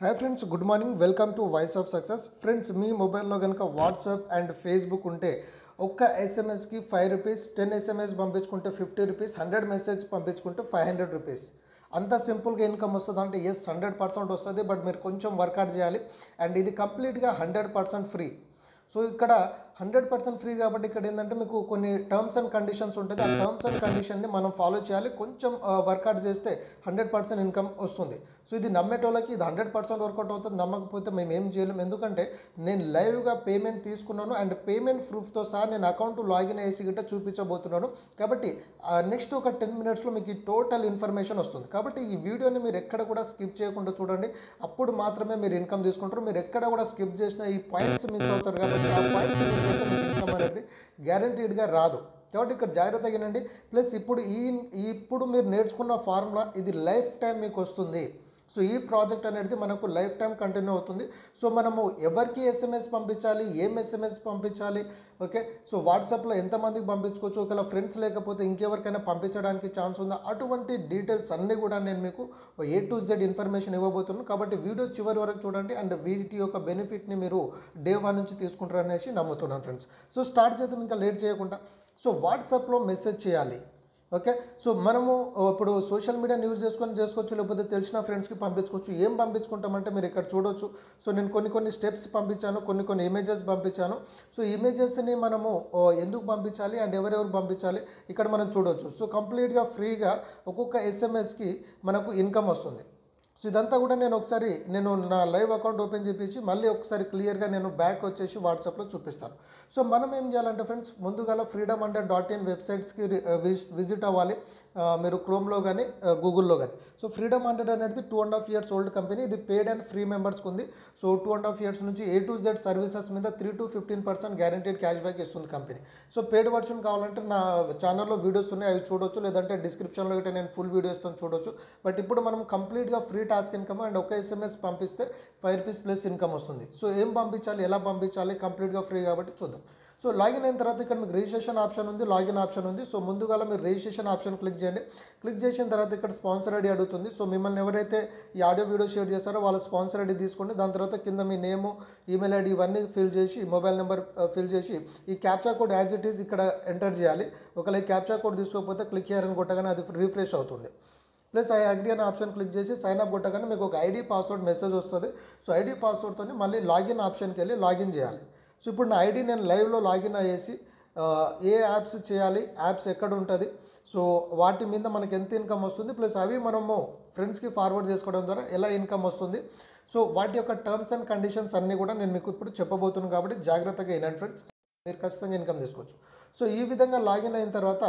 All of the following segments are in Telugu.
Hi friends good morning welcome to voice of success friends మీ మొబైల్లో కనుక వాట్సాప్ అండ్ ఫేస్బుక్ ఉంటే ఒక్క ఎస్ఎంఎస్కి ఫైవ్ రూపీస్ టెన్ ఎస్ఎంఎస్ పంపించుకుంటే ఫిఫ్టీ రూపీస్ హండ్రెడ్ మెసేజ్ పంపించుకుంటే ఫైవ్ హండ్రెడ్ రూపీస్ అంత సింపుల్గా ఇన్కమ్ వస్తుంది అంటే ఎస్ హండ్రెడ్ పర్సెంట్ వస్తుంది బట్ మీరు కొంచెం వర్కౌట్ చేయాలి అండ్ ఇది కంప్లీట్గా హండ్రెడ్ పర్సెంట్ ఫ్రీ సో ఇక్కడ హండ్రెడ్ పర్సెంట్ ఫ్రీ కాబట్టి ఇక్కడ ఏంటంటే మీకు కొన్ని టర్మ్స్ అండ్ కండిషన్స్ ఉంటుంది ఆ టర్మ్స్ అండ్ కండిషన్ని మనం ఫాలో చేయాలి కొంచెం వర్కౌట్ చేస్తే హండ్రెడ్ పర్సెంట్ ఇన్కమ్ వస్తుంది సో ఇది నమ్మేటోళ్ళకి ఇది హండ్రెడ్ పర్సెంట్ వర్కౌట్ అవుతుంది నమ్మకపోతే మేము ఏం చేయలేం ఎందుకంటే నేను లైవ్గా పేమెంట్ తీసుకున్నాను అండ్ పేమెంట్ ప్రూఫ్తో సహా నేను అకౌంట్ లాగిన్ అయ్యేసి గిట్ట చూపించబోతున్నాను కాబట్టి నెక్స్ట్ ఒక టెన్ మినిట్స్లో మీకు ఈ టోటల్ ఇన్ఫర్మేషన్ వస్తుంది కాబట్టి ఈ వీడియోని మీరు ఎక్కడ కూడా స్కిప్ చేయకుండా చూడండి అప్పుడు మాత్రమే మీరు ఇన్కమ్ తీసుకుంటారు మీరు ఎక్కడ కూడా స్కిప్ చేసిన ఈ పాయింట్స్ మిస్ అవుతారు కాబట్టి ఆ పాయింట్స్ మిస్ అయితే మీకు ఇన్కమ్ అనేది గ్యారంటీడ్గా రాదు కాబట్టి ఇక్కడ జాగ్రత్తగా వినండి ప్లస్ ఇప్పుడు ఈ ఇప్పుడు మీరు నేర్చుకున్న ఫార్ములా ఇది లైఫ్ టైం మీకు వస్తుంది సో ఈ ప్రాజెక్ట్ అనేది మనకు లైఫ్ టైం కంటిన్యూ అవుతుంది సో మనము ఎవరికి ఎస్ఎంఎస్ పంపించాలి ఏం ఎస్ఎంఎస్ పంపించాలి ఓకే సో వాట్సాప్లో ఎంతమందికి పంపించుకోవచ్చు ఒకవేళ ఫ్రెండ్స్ లేకపోతే ఇంకెవరికైనా పంపించడానికి ఛాన్స్ ఉందా అటువంటి డీటెయిల్స్ అన్నీ కూడా నేను మీకు ఏ టు జెడ్ ఇన్ఫర్మేషన్ ఇవ్వబోతున్నాను కాబట్టి వీడియో చివరి వరకు చూడండి అండ్ వీటి యొక్క బెనిఫిట్ని మీరు డే వన్ నుంచి తీసుకుంటారు అనేసి నమ్ముతున్నాను ఫ్రెండ్స్ సో స్టార్ట్ చేద్దాం ఇంకా లేట్ చేయకుండా సో వాట్సాప్లో మెసేజ్ చేయాలి ఓకే సో మనము ఇప్పుడు సోషల్ మీడియాని యూజ్ చేసుకొని చేసుకోవచ్చు లేకపోతే తెలిసిన ఫ్రెండ్స్కి పంపించుకోవచ్చు ఏం పంపించుకుంటామంటే మీరు ఇక్కడ చూడొచ్చు సో నేను కొన్ని కొన్ని స్టెప్స్ పంపించాను కొన్ని కొన్ని ఇమేజెస్ పంపించాను సో ఇమేజెస్ని మనము ఓ, ఎందుకు పంపించాలి అండ్ ఎవరెవరు పంపించాలి ఇక్కడ మనం చూడొచ్చు సో కంప్లీట్గా ఫ్రీగా ఒక్కొక్క ఎస్ఎంఎస్కి మనకు ఇన్కమ్ వస్తుంది సో ఇదంతా కూడా నేను ఒకసారి నేను నా లైవ్ అకౌంట్ ఓపెన్ చేపించి మళ్ళీ ఒకసారి క్లియర్గా నేను బ్యాక్ వచ్చేసి వాట్సాప్లో చూపిస్తాను సో మనం ఏం చేయాలంటే ఫ్రెండ్స్ ముందుగా ఫ్రీడమ్ అంటే డాట్ ఇన్ వెబ్సైట్స్కి విజిట్ అవ్వాలి ఆ, మీరు క్రోమ్లో కానీ గూగుల్లో కానీ సో ఫ్రీడమ్ హండ్రెడ్ అనేది two and half years old company ఇది పేడ్ అండ్ ఫ్రీ మెంబర్స్కి ఉంది so two and half years నుంచి ఏ టు జెడ్ సర్వీసెస్ మీద three to fifteen percent guaranteed cash back ఇస్తుంది కంపెనీ సో పేడ్ వర్షన్ కావాలంటే నా ఛానల్లో వీడియోస్ ఉన్నాయి అవి చూడొచ్చు లేదంటే డిస్క్రిప్షన్లో అయితే నేను ఫుల్ వీడియోస్ ఇస్తాను చూడొచ్చు బట్ ఇప్పుడు మనం కంప్లీట్గా ఫ్రీ టాస్క్ ఇన్కమ్ అండ్ ఒక ఎస్ఎంఎస్ పంపిస్తే ఫైవ్ రూపీస్ ప్లస్ ఇన్కమ్ వస్తుంది సో ఏం పంపించాలి ఎలా పంపించాలి కంప్లీట్గా ఫ్రీ కాబట్టి చూద్దాం సో లాగిన్ అయిన తర్వాత ఇక్కడ మీకు రిజిస్ట్రేషన్ ఆప్షన్ ఉంది లాగిన్ ఆప్షన్ ఉంది సో ముందుగా మీరు రిజిస్ట్రేషన్ ఆప్షన్ క్లిక్ చేయండి క్లిక్ చేసిన తర్వాత ఇక్కడ స్పాన్సర్ ఐడి అడుగుతుంది సో మిమ్మల్ని ఎవరైతే ఈ ఆడియో వీడియో షేర్ చేస్తారో వాళ్ళ స్పాన్సర్ ఐడి తీసుకోండి దాని తర్వాత కింద మీ నేము ఈమెయిల్ ఐడి ఇవన్నీ ఫిల్ చేసి మొబైల్ నెంబర్ ఫిల్ చేసి ఈ captcha code as it is ఇక్కడ ఎంటర్ చేయాలి ఒకవేళ ఈ క్యాప్చా కోడ్ తీసుకోకపోతే క్లిక్ చేయరని కొట్టగానే అది రీఫ్రెష్ అవుతుంది ప్లస్ ఐ అగ్రీ అనే ఆప్షన్ క్లిక్ చేసి సైన్ అప్ కొట్టగానే మీకు ఒక ఐడి పాస్వర్డ్ మెసేజ్ వస్తుంది సో ఐడి పాస్వర్డ్తో మళ్ళీ లాగిన్ ఆప్షన్కి వెళ్ళి లాగిన్ చేయాలి సో ఇప్పుడు నా ఐడి నేను లైవ్లో లాగిన్ అయ్యేసి ఆ, ఏ యాప్స్ చేయాలి యాప్స్ ఎక్కడ ఉంటుంది సో వాటి మీద మనకి ఎంత ఇన్కమ్ వస్తుంది ప్లస్ అవి మనము ఫ్రెండ్స్కి ఫార్వర్డ్ చేసుకోవడం ద్వారా ఎలా ఇన్కమ్ వస్తుంది సో వాటి యొక్క టర్మ్స్ అండ్ కండిషన్స్ అన్నీ కూడా నేను మీకు ఇప్పుడు చెప్పబోతున్నాను కాబట్టి జాగ్రత్తగా వినండి ఫ్రెండ్స్ మీరు ఖచ్చితంగా ఇన్కమ్ తీసుకోవచ్చు సో ఈ విధంగా లాగిన్ అయిన తర్వాత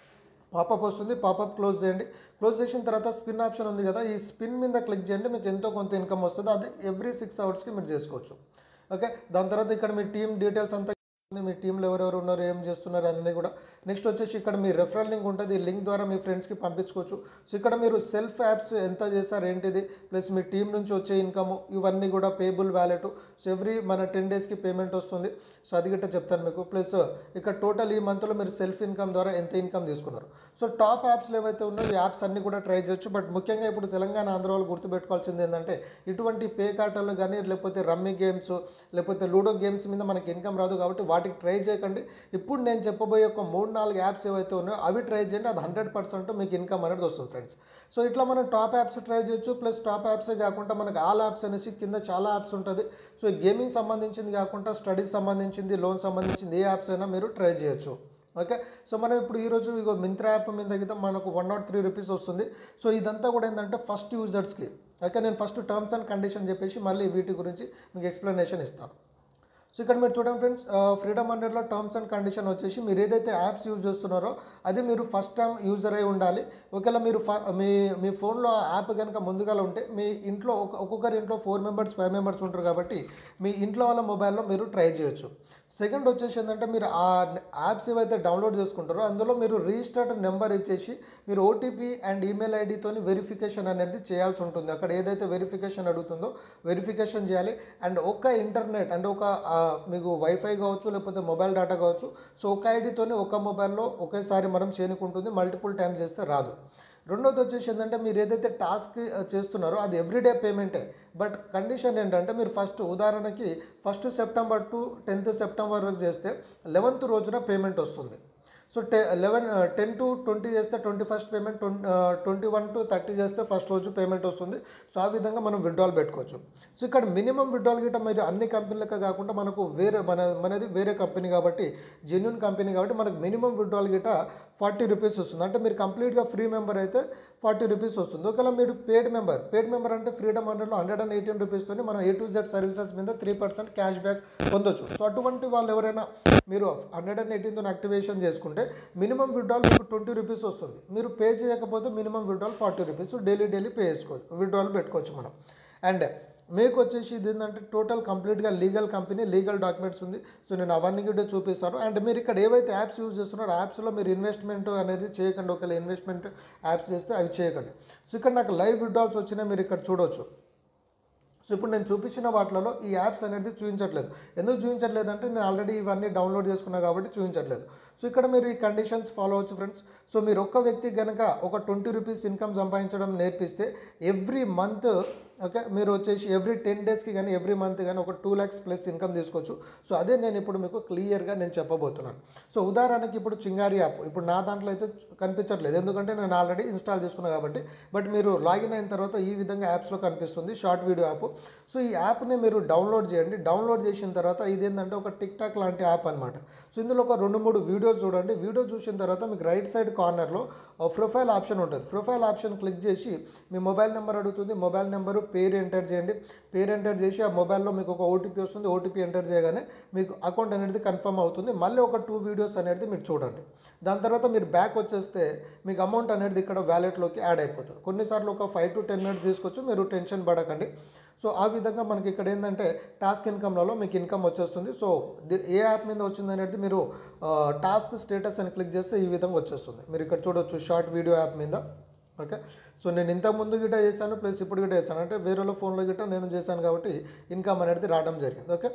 పాపప్ వస్తుంది పాపప్ క్లోజ్ చేయండి క్లోజ్ చేసిన తర్వాత స్పిన్ ఆప్షన్ ఉంది కదా ఈ స్పిన్ మీద క్లిక్ చేయండి మీకు ఎంతో కొంత ఇన్కమ్ వస్తుంది అది ఎవ్రీ సిక్స్ అవర్స్కి మీరు చేసుకోవచ్చు ఓకే దాని తర్వాత ఇక్కడ మీ టీమ్ డీటెయిల్స్ అంతా ఉంది. మీ టీంలో ఎవరెవరు ఉన్నారు ఏం చేస్తున్నారు అన్నీ కూడా నెక్స్ట్ వచ్చేసి ఇక్కడ మీ రెఫరల్ లింక్ ఉంటుంది ఈ లింక్ ద్వారా మీ ఫ్రెండ్స్కి పంపించుకోవచ్చు సో ఇక్కడ మీరు సెల్ఫ్ యాప్స్ ఎంత చేస్తారు ఏంటిది ప్లస్ మీ టీం నుంచి వచ్చే ఇన్కమ్ ఇవన్నీ కూడా పేబుల్ వ్యాలెట్ సో ఎవ్రీ మన టెన్ డేస్కి పేమెంట్ వస్తుంది సో అది గిట్ట చెప్తాను మీకు ప్లస్ ఇక్కడ టోటల్ ఈ మంత్లో మీరు సెల్ఫ్ ఇన్కమ్ ద్వారా ఎంత ఇన్కమ్ తీసుకున్నారు సో టాప్ యాప్స్లు ఏవైతే ఉన్నాయో ఈ యాప్స్ అన్ని కూడా ట్రై చేయొచ్చు బట్ ముఖ్యంగా ఇప్పుడు తెలంగాణ ఆంధ్ర వాళ్ళు గుర్తుపెట్టుకోవాల్సింది ఏంటంటే ఇటువంటి పే కాటలు కానీ లేకపోతే రమ్మీ గేమ్స్ లేకపోతే లూడో గేమ్స్ మీద మనకి ఇన్కమ్ రాదు కాబట్టి వాటికి ట్రై చేయకండి ఇప్పుడు నేను చెప్పబోయే ఒక మూడు నాలుగు యాప్స్ ఏవైతే ఉన్నాయో అవి ట్రై చేయండి అది హండ్రెడ్ పర్సెంట్ మీకు ఇన్కమ్ అనేది వస్తుంది ఫ్రెండ్స్ సో ఇట్లా మనం టాప్ యాప్స్ ట్రై చేయొచ్చు ప్లస్ టాప్ యాప్సే కాకుండా మనకి ఆల్ యాప్స్ అనేసి కింద చాలా యాప్స్ ఉంటుంది సో గేమింగ్ సంబంధించింది కాకుండా స్టడీస్ సంబంధించింది లోన్ సంబంధించింది ఏ యాప్స్ అయినా మీరు ట్రై చేయొచ్చు ఓకే సో మనం ఇప్పుడు ఈరోజు ఇగో మింత్రా యాప్ మీద దగ్గర మనకు వన్ నాట్ త్రీ రూపీస్ వస్తుంది సో ఇదంతా కూడా ఏంటంటే ఫస్ట్ యూజర్స్కి ఓకే నేను ఫస్ట్ టర్మ్స్ అండ్ కండిషన్ చెప్పేసి మళ్ళీ వీటి గురించి మీకు ఎక్స్ప్లెనేషన్ ఇస్తాను సో ఇక్కడ మీరు చూడండి ఫ్రెండ్స్ ఫ్రీడమ్ హండ్రెడ్లో టర్మ్స్ అండ్ కండిషన్ వచ్చేసి మీరు ఏదైతే యాప్స్ యూజ్ చేస్తున్నారో అది మీరు ఫస్ట్ టైం యూజర్ అయి ఉండాలి ఒకవేళ మీరు ఫ- మీ మీ ఫోన్లో యాప్ కనుక ముందుగా ఉంటే మీ ఇంట్లో ఒక ఒక్కొక్కరి ఇంట్లో ఫోర్ మెంబర్స్ ఫైవ్ మెంబర్స్ ఉంటారు కాబట్టి మీ ఇంట్లో వాళ్ళ మొబైల్లో మీరు ట్రై చేయొచ్చు సెకండ్ వచ్చేసి ఏంటంటే మీరు ఆ యాప్స్ ఏవైతే డౌన్లోడ్ చేసుకుంటారో అందులో మీరు రిజిస్టర్డ్ నెంబర్ ఇచ్చేసి మీరు ఓటీపీ అండ్ ఈమెయిల్ ఐడితో వెరిఫికేషన్ అనేది చేయాల్సి ఉంటుంది అక్కడ ఏదైతే వెరిఫికేషన్ అడుగుతుందో వెరిఫికేషన్ చేయాలి అండ్ ఒక ఇంటర్నెట్ అంటే ఒక ఆ, మీకు వైఫై కావచ్చు లేకపోతే మొబైల్ డేటా కావచ్చు సో ఒక ఐడితోనే ఒక మొబైల్లో ఒకేసారి మనం చేయనుకుంటుంది మల్టిపుల్ టైమ్స్ చేస్తే రాదు రెండోది వచ్చేసి ఏంటంటే మీరు ఏదైతే టాస్క్ చేస్తున్నారో అది ఎవ్రీడే పేమెంటే బట్ కండిషన్ ఏంటంటే మీరు ఫస్ట్ ఉదాహరణకి first September to tenth September వరకు చేస్తే లెవెన్త్ రోజున పేమెంట్ వస్తుంది సో టె లెవెన్ టెన్ టు ట్వంటీ చేస్తే twenty first payment twenty one to thirty చేస్తే ఫస్ట్ రోజు పేమెంట్ వస్తుంది సో ఆ విధంగా మనం విడ్రాల్ పెట్టుకోవచ్చు సో ఇక్కడ మినిమం విడ్రాల్ గిట్ట మీరు అన్ని కంపెనీలకే కాకుండా మనకు వేరే మన మనది వేరే కంపెనీ కాబట్టి జెన్యున్ కంపెనీ కాబట్టి మనకు మినిమం విడ్రాల్ గిట్ట ఫార్టీ రూపీస్ వస్తుంది అంటే మీరు కంప్లీట్గా ఫ్రీ మెంబర్ అయితే ఫార్టీ రూపీస్ వస్తుంది ఒకవేళ మీరు పేడ్ మెంబర్ పేడ్ మెంబర్ అంటే ఫ్రీడమ్ హండ్రెడ్లో హండ్రెడ్ అండ్ ఎయిటీన్ రూపీస్తో మనం ఏ టు జెడ్ సర్వీసెస్ మీద త్రీ పర్సెంట్ క్యాష్ బ్యాక్ పొందొచ్చు సో అటువంటి వాళ్ళు ఎవరైనా మీరు హండ్రెడ్ అండ్ ఎయిటీన్తో యాక్టివేషన్ చేసుకుంటే మినిమం విడ్రాల్ మీకు ట్వంటీ రూపీస్ వస్తుంది మీరు పే చేయకపోతే minimum withdrawal forty rupees daily daily pay చేసుకోవచ్చు విడ్రాల్ పెట్టుకోవచ్చు మనం అండ్ మీకు వచ్చేసి ఇది ఏంటంటే టోటల్ కంప్లీట్గా లీగల్ కంపెనీ లీగల్ డాక్యుమెంట్స్ ఉంది సో నేను అవన్నీ కూడా చూపిస్తాను అండ్ మీరు ఇక్కడ ఏవైతే యాప్స్ యూజ్ చేస్తున్నారో యాప్స్లో మీరు ఇన్వెస్ట్మెంట్ అనేది చేయకండి ఒకవేళ ఇన్వెస్ట్మెంట్ యాప్స్ చేస్తే అవి చేయకండి సో ఇక్కడ నాకు లైవ్ విడ్రాల్స్ వచ్చినా మీరు ఇక్కడ చూడవచ్చు సో ఇప్పుడు నేను చూపించిన వాటిలలో ఈ యాప్స్ అనేది చూపించట్లేదు ఎందుకు చూపించట్లేదు అంటే నేను ఆల్రెడీ ఇవన్నీ డౌన్లోడ్ చేసుకున్నా కాబట్టి చూపించట్లేదు సో ఇక్కడ మీరు ఈ కండిషన్స్ ఫాలో అవచ్చు ఫ్రెండ్స్ సో మీరు ఒక్క వ్యక్తి కనుక ఒక ట్వంటీ రూపీస్ ఇన్కమ్ సంపాదించడం నేర్పిస్తే ఎవ్రీ మంత్ ఓకే మీరు వచ్చేసి ఎవ్రీ టెన్ డేస్కి కానీ ఎవ్రీ మంత్ కానీ ఒక టూ ల్యాక్స్ ప్లస్ ఇన్కమ్ తీసుకోవచ్చు సో అదే నేను ఇప్పుడు మీకు క్లియర్గా నేను చెప్పబోతున్నాను సో ఉదాహరణకి ఇప్పుడు చింగారి యాప్ ఇప్పుడు నా దాంట్లో అయితే కనిపించట్లేదు ఎందుకంటే నేను ఆల్రెడీ ఇన్స్టాల్ చేసుకున్నాను కాబట్టి బట్ మీరు లాగిన్ అయిన తర్వాత ఈ విధంగా యాప్స్లో కనిపిస్తుంది షార్ట్ వీడియో యాప్ సో ఈ యాప్ని మీరు డౌన్లోడ్ చేయండి డౌన్లోడ్ చేసిన తర్వాత ఇదేంటంటే ఒక టిక్ టాక్ లాంటి యాప్ అనమాట సో ఇందులో ఒక రెండు మూడు వీడియోస్ చూడండి వీడియో చూసిన తర్వాత మీకు రైట్ సైడ్ కార్నర్లో ప్రొఫైల్ ఆప్షన్ ఉంటుంది ప్రొఫైల్ ఆప్షన్ క్లిక్ చేసి మీ మొబైల్ నెంబర్ అడుగుతుంది మొబైల్ నెంబరు పేరు ఎంటర్ చేయండి పేరు ఎంటర్ చేసి ఆ మొబైల్లో మీకు ఒక ఓటీపీ వస్తుంది ఓటీపీ ఎంటర్ చేయగానే మీకు అకౌంట్ అనేది కన్ఫర్మ్ అవుతుంది మళ్ళీ ఒక టూ వీడియోస్ అనేది మీరు చూడండి దాని తర్వాత మీరు బ్యాక్ వచ్చేస్తే మీకు అమౌంట్ అనేది ఇక్కడ వ్యాలెట్లోకి యాడ్ అయిపోతుంది కొన్నిసార్లు ఒక ఫైవ్ టు టెన్ మినిట్స్ తీసుకోవచ్చు మీరు టెన్షన్ పడకండి సో ఆ విధంగా మనకి ఇక్కడ ఏంటంటే టాస్క్ ఇన్కమ్లలో మీకు ఇన్కమ్ వచ్చేస్తుంది సో ది- ఏ యాప్ మీద వచ్చింది అనేది మీరు టాస్క్ స్టేటస్ అని క్లిక్ చేస్తే ఈ విధంగా వచ్చేస్తుంది మీరు ఇక్కడ చూడొచ్చు షార్ట్ వీడియో యాప్ మీద ఓకే సో నేను ఇంతకు ముందు గిట్ట చేశాను ప్లస్ ఇప్పుడు గిట్ట చేశాను అంటే వేరేలో ఫోన్లో గిట్ట నేను చేశాను కాబట్టి ఇన్కమ్ అనేది రావడం జరిగింది ఓకే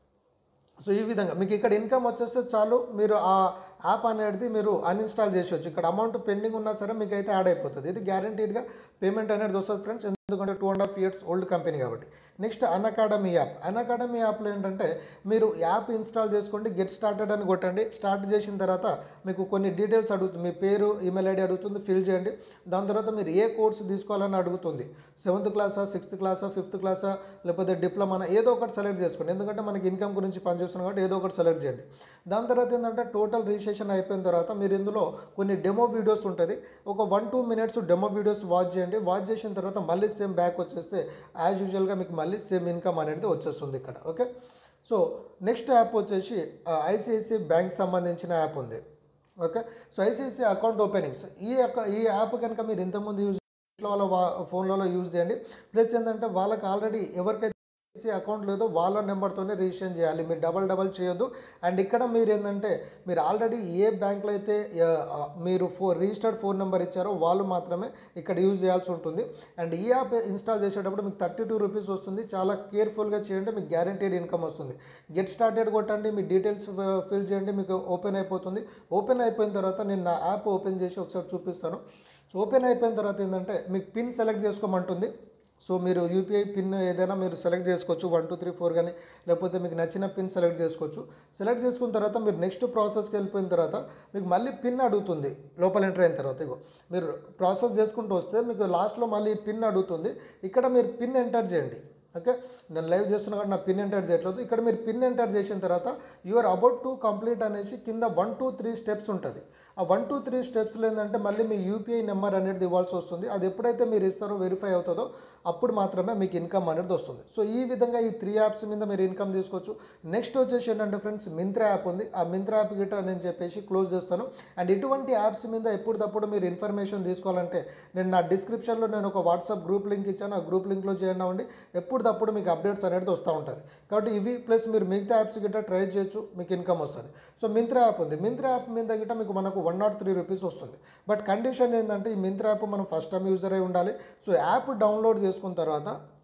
సో ఈ విధంగా మీకు ఇక్కడ ఇన్కమ్ వచ్చేస్తే చాలు మీరు ఆ యాప్ అనేది మీరు అన్ఇన్స్టాల్ చేసేవచ్చు ఇక్కడ అమౌంట్ పెండింగ్ ఉన్నా సరే మీకు అయితే యాడ్ అయిపోతుంది ఇది గ్యారంటీడ్గా పేమెంట్ అనేది వస్తుంది ఫ్రెండ్స్ ఎందుకంటే two and half years old company కాబట్టి next Unacademy app Unacademy యాప్లో ఏంటంటే మీరు యాప్ ఇన్స్టాల్ చేసుకోండి గెట్ స్టార్టెడ్ అని కొట్టండి స్టార్ట్ చేసిన తర్వాత మీకు కొన్ని డీటెయిల్స్ అడుగుతుంది మీ పేరు ఈమెయిల్ ఐడి అడుగుతుంది ఫిల్ చేయండి దాని తర్వాత మీరు ఏ కోర్స్ తీసుకోవాలని అడుగుతుంది సెవెంత్ క్లాసా సిక్స్త్ క్లాసా ఫిఫ్త్ క్లాసా లేకపోతే డిప్లొమానా ఏదో ఒకటి సెలెక్ట్ చేసుకోండి ఎందుకంటే మనకి ఇన్కమ్ గురించి పనిచేస్తున్నాం కాబట్టి ఏదో ఒకటి సెలెక్ట్ చేయండి దాని తర్వాత ఏంటంటే టోటల్ రిజిస్ట్రేషన్ అయిపోయిన తర్వాత మీరు ఇందులో కొన్ని డెమో వీడియోస్ ఉంటుంది ఒక one two minutes demo videos watch చేయండి వాచ్ చేసిన తర్వాత మళ్ళీ సేమ్ బ్యాక్ వచ్చేస్తే యాజ్ యూజువల్గా మీకు మళ్ళీ సేమ్ ఇన్కమ్ అనేది వచ్చేస్తుంది ఇక్కడ ఓకే సో నెక్స్ట్ యాప్ వచ్చేసి ఐసిఐసిఐ బ్యాంక్ సంబంధించిన యాప్ ఉంది okay so ICICI account openings ఈ అక- ఈ యాప్ కనుక మీరు ఇంతకుముందు యూజ్ ఇంట్లో వాళ్ళ వా ఫోన్లలో యూజ్ చేయండి ప్లస్ ఏంటంటే వాళ్ళకి ఆల్రెడీ ఎవరికైతే అకౌంట్ లేదో వాళ్ళ నెంబర్తోనే రిజిస్ట్రేషన్ చేయాలి మీరు డబల్ డబల్ చేయొద్దు అండ్ ఇక్కడ మీరు ఏంటంటే మీరు ఆల్రెడీ ఏ బ్యాంక్లో అయితే ఆ, మీరు ఫో రిజిస్టర్డ్ ఫోన్ నెంబర్ ఇచ్చారో వాళ్ళు మాత్రమే ఇక్కడ యూజ్ చేయాల్సి ఉంటుంది అండ్ ఈ యాప్ ఇన్స్టాల్ చేసేటప్పుడు మీకు థర్టీ టూ రూపీస్ వస్తుంది చాలా కేర్ఫుల్గా చేయండి మీకు గ్యారంటీడ్ ఇన్కమ్ వస్తుంది గెట్ స్టార్టెడ్ కొట్టండి మీ డీటెయిల్స్ ఫిల్ చేయండి మీకు ఓపెన్ అయిపోతుంది ఓపెన్ అయిపోయిన తర్వాత నేను నా యాప్ ఓపెన్ చేసి ఒకసారి చూపిస్తాను సో ఓపెన్ అయిపోయిన తర్వాత ఏంటంటే మీకు పిన్ సెలెక్ట్ చేసుకోమంటుంది సో మీరు యూపీఐ పిన్ ఏదైనా మీరు సెలెక్ట్ చేసుకోవచ్చు వన్ టూ త్రీ ఫోర్ కానీ లేకపోతే మీకు నచ్చిన పిన్ సెలెక్ట్ చేసుకోవచ్చు సెలెక్ట్ చేసుకున్న తర్వాత మీరు నెక్స్ట్ ప్రాసెస్కి వెళ్ళిపోయిన తర్వాత మీకు మళ్ళీ పిన్ అడుగుతుంది లోపల ఎంటర్ అయిన తర్వాత ఇగో మీరు ప్రాసెస్ చేసుకుంటూ వస్తే మీకు లాస్ట్లో మళ్ళీ పిన్ అడుగుతుంది ఇక్కడ మీరు పిన్ ఎంటర్ చేయండి ఓకే నేను లైవ్ చేస్తున్నా కాబట్టి నా పిన్ ఎంటర్ చేయట్లేదు ఇక్కడ మీరు పిన్ ఎంటర్ చేసిన తర్వాత యూఆర్ అబౌట్ టు కంప్లీట్ అనేసి కింద వన్ టూ త్రీ స్టెప్స్ ఉంటుంది ఆ వన్ టూ త్రీ స్టెప్స్లో ఏంటంటే మళ్ళీ మీ యూపీఐ నెంబర్ అనేది ఇవ్వాల్సి వస్తుంది అది ఎప్పుడైతే మీరు ఇస్తారో వెరిఫై అవుతుందో అప్పుడు మాత్రమే మీకు ఇన్కమ్ అనేది వస్తుంది సో ఈ విధంగా ఈ త్రీ యాప్స్ మీద మీరు ఇన్కమ్ తీసుకోవచ్చు నెక్స్ట్ వచ్చేసి ఏంటంటే ఫ్రెండ్స్ మింత్రా యాప్ ఉంది ఆ మింత్రా యాప్ గిట్ట నేను చెప్పేసి క్లోజ్ చేస్తాను అండ్ ఇటువంటి యాప్స్ మీద ఎప్పటికప్పుడు మీరు ఇన్ఫర్మేషన్ తీసుకోవాలంటే నేను నా డిస్క్రిప్షన్లో నేను ఒక వాట్సాప్ గ్రూప్ లింక్ ఇచ్చాను ఆ గ్రూప్ లింక్లో చేయండి అవ్వండి ఎప్పటికప్పుడు మీకు అప్డేట్స్ అనేది వస్తూ ఉంటుంది కాబట్టి ఇవి ప్లస్ మీరు మిగతా యాప్స్ గిట్ట ట్రై చేయొచ్చు మీకు ఇన్కమ్ వస్తుంది సో మింత్రా యాప్ ఉంది మింత్రా యాప్ మీద గిట్ట మీకు మనకు వన్ నాట్ త్రీ రూపీస్ వస్తుంది బట్ కండిషన్ ఏంటంటే ఈ మింత్రా యాప్ మనం ఫస్ట్ టైం యూజర్ అయి ఉండాలి సో యాప్ డౌన్లోడ్ చేసుకున్న తర్వాత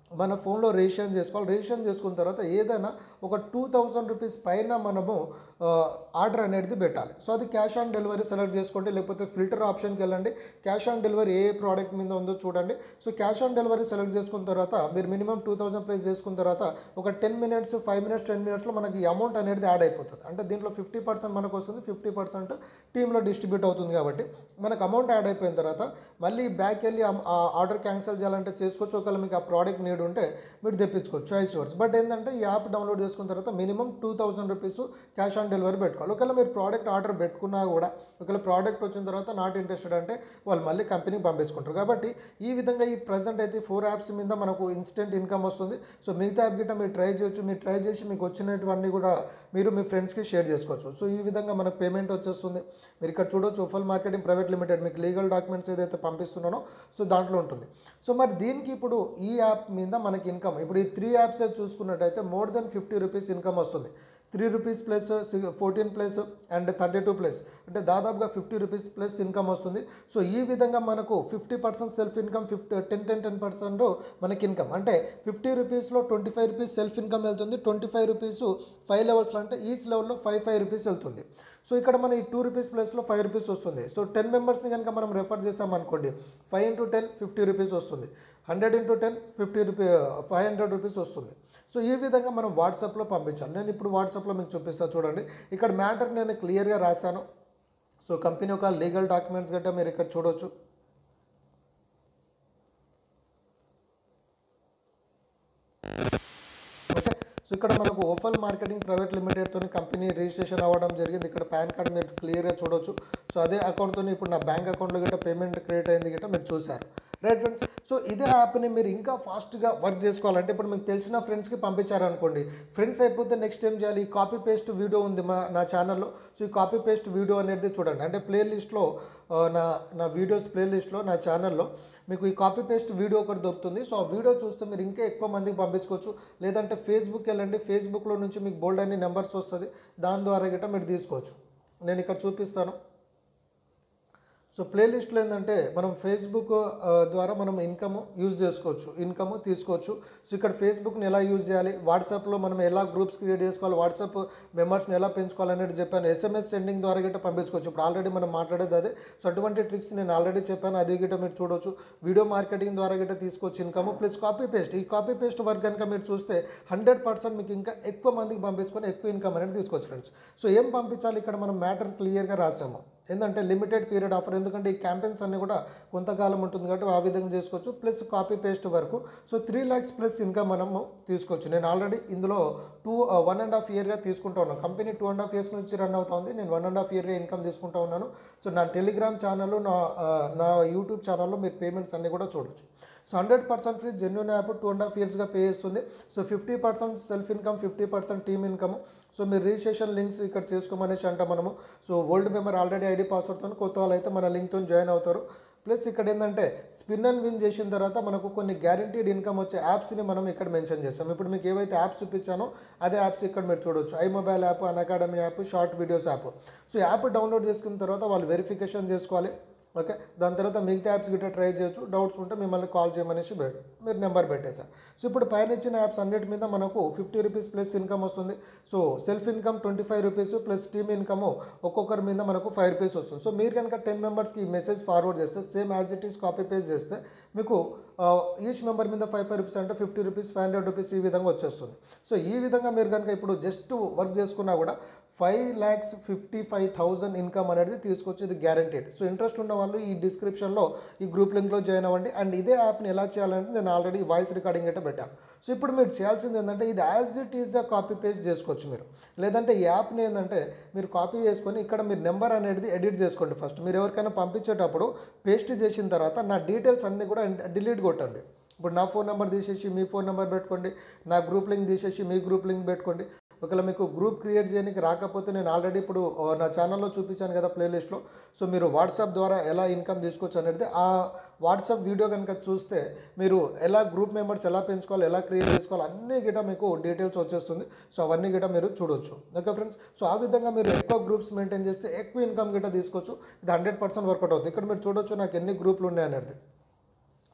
మన ఫోన్లో రిజిస్ట్రేషన్ చేసుకోవాలి రిజిస్ట్రేషన్ చేసుకున్న తర్వాత ఏదైనా ఒక టూ థౌజండ్ రూపీస్ పైన మనము ఆర్డర్ అనేది పెట్టాలి సో అది క్యాష్ ఆన్ డెలివరీ సెలెక్ట్ చేసుకోండి లేకపోతే ఫిల్టర్ ఆప్షన్కి వెళ్ళండి క్యాష్ ఆన్ డెలివరీ ఏ ప్రోడక్ట్ మీద ఉందో చూడండి so cash on delivery select చేసుకున్న తర్వాత మీరు మినిమం టూ థౌసండ్ ప్రైస్ చేసుకున్న తర్వాత ఒక ten minutes five minutes ten మినిట్స్లో మనకి అమౌంట్ అనేది యాడ్ అయిపోతుంది అంటే దీంట్లో ఫిఫ్టీ పర్సెంట్ మనకు వస్తుంది ఫిఫ్టీ పర్సెంట్ టీంలో డిస్ట్రిబ్యూట్ అవుతుంది కాబట్టి మనకు అమౌంట్ యాడ్ అయిపోయిన తర్వాత మళ్ళీ బ్యాక్ వెళ్ళి ఆ ఆర్డర్ క్యాన్సిల్ చేయాలంటే చేసుకోవచ్చు ఒకవేళ మీకు ఆ ప్రోడక్ట్ నీడ్ ఉంటే మీరు తెప్పించుకోవచ్చు చాయిస్ వర్డ్స్ బట్ ఏంటంటే ఈ యాప్ డౌన్లోడ్ చేసుకున్న తర్వాత minimum two thousand rupees cash on delivery పెట్టుకోవాలి ఒకవేళ మీరు ప్రోడక్ట్ ఆర్డర్ పెట్టుకున్నా కూడా ఒకవేళ ప్రోడక్ట్ వచ్చిన తర్వాత నాట్ ఇంట్రెస్టెడ్ అంటే వాళ్ళు మళ్ళీ కంపెనీకి పంపించుకుంటారు కాబట్టి ఈ విధంగా ఈ ప్రజెంట్ అయితే ఫోర్ యాప్స్ మీద మనకు ఇన్స్టెంట్ ఇన్కమ్ వస్తుంది సో మిగతా యాప్ గిట్ట మీరు ట్రై చేయొచ్చు మీరు ట్రై చేసి మీకు వచ్చినటువన్నీ కూడా మీరు మీ ఫ్రెండ్స్కి షేర్ చేసుకోవచ్చు సో ఈ విధంగా మనకు పేమెంట్ వచ్చేస్తుంది మీరు ఇక్కడ చూడొచ్చు ఓఫల్ మార్కెటింగ్ ప్రైవేట్ లిమిటెడ్ మీకు లీగల్ డాక్యుమెంట్స్ ఏదైతే పంపిస్తున్నానో సో దాంట్లో ఉంటుంది సో మరి దీనికి ఇప్పుడు ఈ యాప్ మీద మనకి ఇన్కమ్ ఇప్పుడు ఈ త్రీ యాప్స్ చూసుకున్నట్టయితే more than fifty rupees income వస్తుంది three rupees plus fourteen plus and thirty two plus అంటే దాదాపుగా ఫిఫ్టీ రూపీస్ ప్లస్ ఇన్కమ్ వస్తుంది సో ఈ విధంగా మనకు fifty percent self income fifty ten ten ten percent మనకి ఇన్కమ్ అంటే ఫిఫ్టీ రూపీస్లో twenty five rupees self income వెళ్తుంది ట్వంటీ ఫైవ్ రూపీస్ ఫైవ్ లెవెల్స్లో అంటే ఈచ్ లెవెల్లో ఫైవ్ ఫైవ్ రూపీస్ వెళ్తుంది సో ఇక్కడ మన ఈ టూ రూపీస్ ప్లస్లో ఫైవ్ రూపీస్ వస్తుంది సో టెన్ మెంబర్స్ని కనుక మనం రెఫర్ చేసామనుకోండి five into ten fifty rupees వస్తుంది hundred into ten fifty rupee five hundred rupees వస్తుంది సో ఈ విధంగా మనం వాట్సాప్లో పంపించాలి నేను ఇప్పుడు వాట్సాప్లో మీకు చూపిస్తాను చూడండి ఇక్కడ మ్యాటర్ నేను క్లియర్గా రాశాను సో కంపెనీ ఒక లీగల్ డాక్యుమెంట్స్ గట్రా మీరు ఇక్కడ చూడొచ్చు ఓకే సో ఇక్కడ మనకు ఓఫల్ మార్కెటింగ్ ప్రైవేట్ లిమిటెడ్తో కంపెనీ రిజిస్ట్రేషన్ అవ్వడం జరిగింది ఇక్కడ పాన్ కార్డ్ మీరు క్లియర్గా చూడొచ్చు సో అదే అకౌంట్తో ఇప్పుడు నా బ్యాంక్ అకౌంట్లో గిట్ట పేమెంట్ క్రియేట్ అయింది గిట్ట మీరు చూసారు రైట్ ఫ్రెండ్స్ సో ఇదే యాప్ని మీరు ఇంకా ఫాస్ట్గా వర్క్ చేసుకోవాలంటే ఇప్పుడు మీకు తెలిసిన ఫ్రెండ్స్కి పంపించారనుకోండి ఫ్రెండ్స్ అయిపోతే నెక్స్ట్ ఏం చేయాలి ఈ కాపీ పేస్ట్ వీడియో ఉంది మా నా ఛానల్లో సో ఈ కాపీ పేస్ట్ వీడియో అనేది చూడండి అంటే ప్లేలిస్ట్లో నా నా వీడియోస్ ప్లేలిస్ట్లో నా ఛానల్లో మీకు ఈ కాపీ పేస్ట్ వీడియో ఒకటి దొరుకుతుంది సో ఆ వీడియో చూస్తే మీరు ఇంకా ఎక్కువ మందికి పంపించుకోవచ్చు లేదంటే ఫేస్బుక్ వెళ్ళండి ఫేస్బుక్లో నుంచి మీకు బోల్డ్ అన్ని నెంబర్స్ వస్తుంది దాని ద్వారా గిట్ట మీరు తీసుకోవచ్చు నేను ఇక్కడ చూపిస్తాను సో ప్లేలిస్ట్లో ఏంటంటే మనం ఫేస్బుక్ ఆ, ద్వారా మనం ఇన్కమ్ యూజ్ చేసుకోవచ్చు ఇన్కమ్ తీసుకోవచ్చు సో ఇక్కడ ఫేస్బుక్ని ఎలా యూజ్ చేయాలి వాట్సాప్లో మనం ఎలా గ్రూప్స్ క్రియేట్ చేసుకోవాలి వాట్సాప్ మెంబర్స్ని ఎలా పెంచుకోవాలి అనేది చెప్పాను ఎస్ఎంఎస్ సెండింగ్ ద్వారా గిట్ట పంపించుకోవచ్చు ఇప్పుడు ఆల్రెడీ మనం మాట్లాడేది అదే సో అటువంటి ట్రిక్స్ నేను ఆల్రెడీ చెప్పాను అది గిట్ట మీరు చూడొచ్చు వీడియో మార్కెటింగ్ ద్వారా గిట్ట తీసుకోవచ్చు ఇన్కమ్ ప్లస్ కాపీ పేస్ట్ ఈ కాపీ పేస్ట్ వర్క్ కనుక మీరు చూస్తే హండ్రెడ్ పర్సెంట్ మీకు ఇంకా ఎక్కువ మందికి పంపించుకొని ఎక్కువ ఇన్కమ్ అనేది తీసుకోవచ్చు ఫ్రెండ్స్ సో ఏం పంపించాలి ఇక్కడ మనం మ్యాటర్ క్లియర్గా రాసాము ఏంటంటే లిమిటెడ్ పీరియడ్ ఆఫర్ ఎందుకంటే ఈ క్యాంపెయిన్స్ అన్నీ కూడా కొంతకాలం ఉంటుంది కాబట్టి ఆ విధంగా చేసుకోవచ్చు ప్లస్ కాపీ పేస్ట్ వరకు so three lakhs plus income మనము తీసుకోవచ్చు నేను ఆల్రెడీ ఇందులో టూ వన్ అండ్ హాఫ్ ఇయర్గా తీసుకుంటా ఉన్నాను company two and half years నుంచి రన్ అవుతుంది నేను వన్ అండ్ హాఫ్ ఇయర్గా ఇన్కమ్ తీసుకుంటా ఉన్నాను సో నా టెలిగ్రామ్ ఛానల్ నా ఆ, నా యూట్యూబ్ ఛానల్లో మీరు పేమెంట్స్ అన్నీ కూడా చూడొచ్చు so hundred percent free genuine app two and half ఇయర్స్గా పే చేస్తుంది so fifty percent self income fifty percent team income so మీరు రిజిస్ట్రేషన్ లింక్స్ ఇక్కడ చేసుకోమనేసి అంటాం మనము so old member already ID పాస్వర్డ్తో కొత్త వాళ్ళు అయితే మన లింక్తో జాయిన్ అవుతారు ప్లస్ ఇక్కడ ఏంటంటే స్పిన్ అండ్ విన్ చేసిన తర్వాత మనకు కొన్ని గ్యారంటీడ్ ఇన్కమ్ వచ్చే యాప్స్ని మనం ఇక్కడ మెన్షన్ చేస్తాం ఇప్పుడు మీకు ఏవైతే యాప్స్ చూపించానో అదే యాప్స్ ఇక్కడ మీరు చూడొచ్చు I mobile app Unacademy app short videos app so app download చేసుకున్న తర్వాత వాళ్ళు వెరిఫికేషన్ చేసుకోవాలి ఓకే దాని తర్వాత మిగతా యాప్స్ గిట్ట ట్రై చేయొచ్చు డౌట్స్ ఉంటే మిమ్మల్ని కాల్ చేయమనేసి పెట్ మీరు నెంబర్ పెట్టేశారు సో ఇప్పుడు పైన ఇచ్చిన యాప్స్ అన్నిటి మీద మనకు ఫిఫ్టీ రూపీస్ ప్లస్ ఇన్కమ్ వస్తుంది so self income twenty five rupees plus team income ఒక్కొక్కరి మీద మనకు ఫైవ్ రూపీస్ వస్తుంది సో మీరు కనుక టెన్ మెంబర్స్కి ఈ మెసేజ్ ఫార్వర్డ్ చేస్తే same as it is copy paste చేస్తే మీకు ఈచ్ మెంబర్ మీద ఫైవ్ ఫైవ్ రూపీస్ అంటే fifty rupees five hundred rupees ఈ విధంగా వచ్చేస్తుంది సో ఈ విధంగా మీరు కనుక ఇప్పుడు జస్ట్ వర్క్ చేసుకున్నా కూడా five lakhs fifty five thousand income అనేది తీసుకొచ్చి ఇది గ్యారంటీడ్ సో ఇంట్రెస్ట్ ఉన్న వాళ్ళు ఈ డిస్క్రిప్షన్లో ఈ గ్రూప్ లింక్లో జాయిన్ అవ్వండి అండ్ ఇదే యాప్ని ఎలా చేయాలంటే నేను ఆల్రెడీ వాయిస్ రికార్డింగ్ అయితే పెట్టాను సో ఇప్పుడు మీరు చేయాల్సింది ఏంటంటే ఇది as it is copy paste చేసుకోవచ్చు మీరు లేదంటే ఈ యాప్ని ఏంటంటే మీరు కాపీ చేసుకొని ఇక్కడ మీరు నెంబర్ అనేది ఎడిట్ చేసుకోండి ఫస్ట్ మీరు ఎవరికైనా పంపించేటప్పుడు పేస్ట్ చేసిన తర్వాత నా డీటెయిల్స్ అన్నీ కూడా డిలీట్ కొట్టండి ఇప్పుడు నా ఫోన్ నెంబర్ తీసేసి మీ ఫోన్ నెంబర్ పెట్టుకోండి నా గ్రూప్ లింక్ తీసేసి మీ గ్రూప్ లింక్ పెట్టుకోండి ఒకవేళ మీకు గ్రూప్ క్రియేట్ చేయడానికి రాకపోతే నేను ఆల్రెడీ ఇప్పుడు ఆ, నా ఛానల్లో చూపించాను కదా ప్లేలిస్ట్లో సో మీరు వాట్సాప్ ద్వారా ఎలా ఇన్కమ్ తీసుకోవచ్చు అనేది ఆ వాట్సాప్ వీడియో కనుక చూస్తే మీరు ఎలా గ్రూప్ మెంబర్స్ ఎలా పెంచుకోవాలి ఎలా క్రియేట్ చేసుకోవాలి అన్ని గిట మీకు డీటెయిల్స్ వచ్చేస్తుంది సో అవన్నీ గిట మీరు చూడొచ్చు ఓకే ఫ్రెండ్స్ సో ఆ విధంగా మీరు ఎక్కువ గ్రూప్స్ మెయింటైన్ చేస్తే ఎక్కువ ఇన్కమ్ గిట తీసుకోవచ్చు ఇది హండ్రెడ్ పర్సెంట్ వర్కౌట్ అవుతుంది ఇక్కడ మీరు చూడొచ్చు నాకు ఎన్ని గ్రూపులు ఉన్నాయి అనేది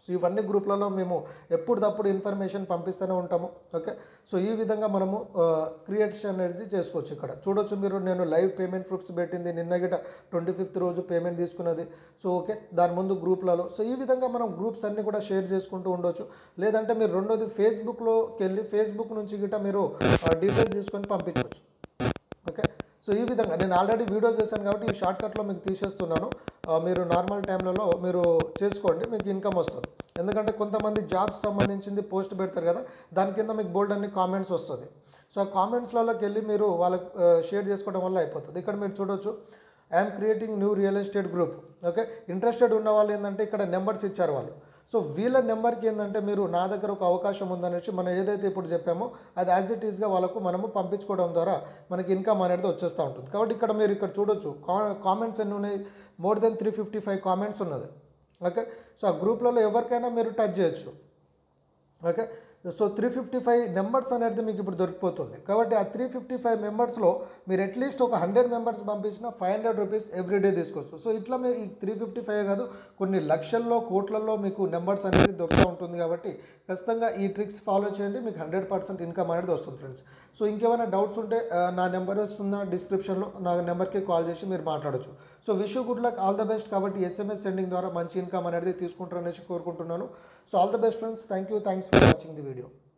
సో ఇవన్నీ గ్రూప్లలో మేము ఎప్పుడప్పుడు ఇన్ఫర్మేషన్ పంపిస్తూనే ఉంటాము ఓకే సో ఈ విధంగా మనము క్రియేషన్ అనేది చేసుకోవచ్చు ఇక్కడ చూడొచ్చు మీరు నేను లైవ్ పేమెంట్ ప్రూఫ్స్ పెట్టింది నిన్న గిట ట్వంటీ ఫిఫ్త్ రోజు పేమెంట్ తీసుకున్నది సో ఓకే దాని ముందు గ్రూప్లలో సో ఈ విధంగా మనం గ్రూప్స్ అన్ని కూడా షేర్ చేసుకుంటూ ఉండొచ్చు లేదంటే మీరు రెండోది ఫేస్బుక్లోకి వెళ్ళి ఫేస్బుక్ నుంచి గిట మీరు డీటెయిల్స్ తీసుకొని పంపించవచ్చు ఓకే సో ఈ విధంగా నేను ఆల్రెడీ వీడియో చేశాను కాబట్టి ఈ షార్ట్ కట్లో మీకు తీసేస్తున్నాను ఆ, మీరు నార్మల్ టైంలలో మీరు చేసుకోండి మీకు ఇన్కమ్ వస్తుంది ఎందుకంటే కొంతమంది జాబ్స్ సంబంధించింది పోస్ట్ పెడతారు కదా దాని కింద మీకు బోల్డ్ అన్ని కామెంట్స్ వస్తుంది సో ఆ కామెంట్స్లలోకి వెళ్ళి మీరు వాళ్ళకి షేర్ చేసుకోవడం వల్ల అయిపోతుంది ఇక్కడ మీరు చూడొచ్చు I'm creating new real estate group okay interested ఉన్న వాళ్ళు ఏంటంటే ఇక్కడ నెంబర్స్ ఇచ్చారు వాళ్ళు సో వీళ్ళ నెంబర్కి ఏంటంటే మీరు నా దగ్గర ఒక అవకాశం ఉందనేసి మనం ఏదైతే ఇప్పుడు చెప్పామో అది యాజ్ ఇట్ ఈస్గా వాళ్ళకు మనము పంపించుకోవడం ద్వారా మనకి ఇన్కమ్ అనేది వచ్చేస్తూ ఉంటుంది కాబట్టి ఇక్కడ మీరు ఇక్కడ చూడొచ్చు కామెంట్స్ ఎన్ని ఉన్నాయి more than three fifty five comments ఉన్నది ఓకే సో ఆ గ్రూప్లలో ఎవరికైనా మీరు టచ్ చేయొచ్చు okay so three fifty five numbers అనేది మీకు ఇప్పుడు దొరికిపోతుంది కాబట్టి ఆ త్రీ ఫిఫ్టీ ఫైవ్ మెంబర్స్లో మీరు అట్లీస్ట్ ఒక హండ్రెడ్ మెంబర్స్ పంపించిన ఫైవ్ హండ్రెడ్ రూపీస్ ఎవ్రీడే తీసుకోవచ్చు సో ఇట్లా మీరు ఈ త్రీ ఫిఫ్టీ ఫైవ్ కాదు కొన్ని లక్షల్లో కోట్లలో మీకు నెంబర్స్ అనేది దొరుకుతూ ఉంటుంది కాబట్టి ఖచ్చితంగా ఈ ట్రిక్స్ ఫాలో చేయండి మీకు హండ్రెడ్ పర్సెంట్ ఇన్కమ్ అనేది వస్తుంది ఫ్రెండ్స్ సో ఇంకేమైనా డౌట్స్ ఉంటే ఆ, నా నెంబర్ వస్తున్న డిస్క్రిప్షన్లో నా నెంబర్కి కాల్ చేసి మీరు మాట్లాడొచ్చు so wish good luck all the best కాబట్టి ఎస్ఎంఎస్ సెండింగ్ ద్వారా మంచి ఇన్కమ్ అనేది తీసుకుంటారనేసి కోరుకుంటున్నాను so all the best friends thank you thanks for watching the video